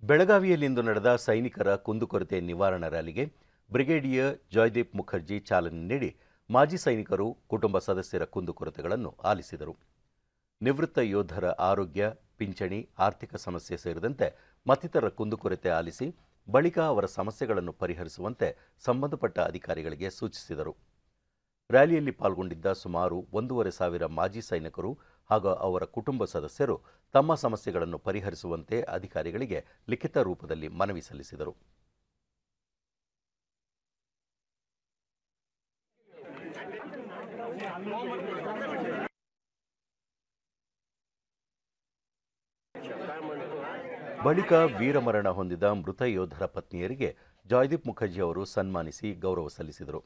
ಬೆಳಗಾವಿಯಲ್ಲಿಂದು ನಡೆದ ಸೈನಿಕರ ಕುಂದುಕೊರತೆ ನಿವಾರಣಾ ರ್ಯಾಲಿಗೆ ಬ್ರಿಗೇಡಿಯರ್ ಜಯದೀಪ್ ಮುಖರ್ಜಿ ಚಾಲನೆ ನೀಡಿ ಮಾಜಿ ಸೈನಿಕರು ಕುಟುಂಬ ಸದಸ್ಯರ ಕುಂದುಕೊರತೆಗಳನ್ನು ಆಲಿಸಿದರು ನಿವೃತ್ತ ಯೋಧರ ಆರೋಗ್ಯ ಪಿಂಚಣಿ ಆರ್ಥಿಕ ಸಮಸ್ಯೆ ಸೇರಿದಂತೆ ಮತ್ತಿತರ ಕುಂದುಕೊರತೆ ಆಲಿಸಿ ಬಳಿಕ ಅವರ ಸಮಸ್ಯೆಗಳನ್ನು ಪರಿಹರಿಸುವಂತೆ ಸಂಬಂಧಪಟ್ಟ ಅಧಿಕಾರಿಗಳಿಗೆ ಸೂಚಿಸಿದರು ರ್ಯಾಲಿಯಲ್ಲಿ ಪಾಲ್ಗೊಂಡಿದ್ದ ಸುಮಾರು ಒಂದೂವರೆ ಸಾವಿರ ಮಾಜಿ ಸೈನಿಕರು ಹಾಗೂ ಅವರ ಕುಟುಂಬ ಸದಸ್ಯರು ತಮ್ಮ ಸಮಸ್ಯೆಗಳನ್ನು ಪರಿಹರಿಸುವಂತೆ ಅಧಿಕಾರಿಗಳಿಗೆ ಲಿಖಿತ ರೂಪದಲ್ಲಿ ಮನವಿ ಸಲ್ಲಿಸಿದರು ಬಳಿಕ ವೀರಮರಣ ಹೊಂದಿದ ಮೃತ ಯೋಧರ ಪತ್ನಿಯರಿಗೆ ಜಯದೀಪ್ ಮುಖರ್ಜಿ ಅವರು ಸನ್ಮಾನಿಸಿ ಗೌರವ ಸಲ್ಲಿಸಿದರು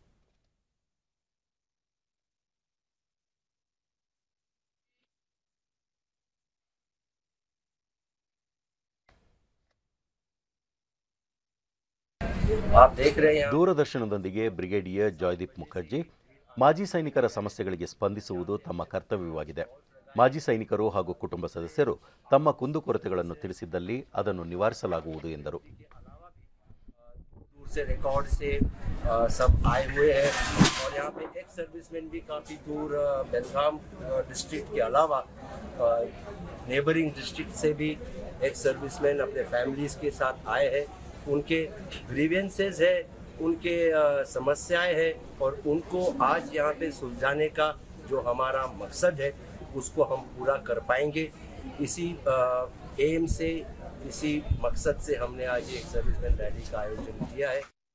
आप देख रहे हैं ದೂರದರ್ಶನದೊಂದಿಗೆ ಬ್ರಿಗೇಡಿಯರ್ ಜಯದೀಪ್ ಮುಖರ್ಜಿ ಮಾಜಿ ಸೈನಿಕರ ಸಮಸ್ಯೆಗಳಿಗೆ ಸ್ಪಂದಿಸುವುದು ತಮ್ಮ ಕರ್ತವ್ಯವಾಗಿದೆ ಮಾಜಿ ಸೈನಿಕರು ಹಾಗೂ ಕುಟುಂಬ ಸದಸ್ಯರು ತಮ್ಮ ಕುಂದುಕೊರತೆಗಳನ್ನು ತಿಳಿಸಿದ್ದಲ್ಲಿ ಅದನ್ನು ನಿವಾರಿಸಲಾಗುವುದು ಎಂದರು दूर से रिकॉर्ड से अ, सब आए हुए हैं और यहाँ पे एक सर्विसमैन भी काफ़ी दूर अ, बेलगाम डिस्ट्रिक्ट के अलावा नेबरिंग डिस्ट्रिक्ट से भी एक सर्विसमैन अपने फैमिलीज के साथ आए हैं उनके ग्रीवेंसेस है उनके अ, समस्याएं हैं और उनको आज यहाँ पे सुलझाने का जो हमारा मकसद है उसको हम पूरा कर पाएंगे इसी एम से इसी मकसद से हमने आज एक सर्विसमैन रैली का आयोजन किया है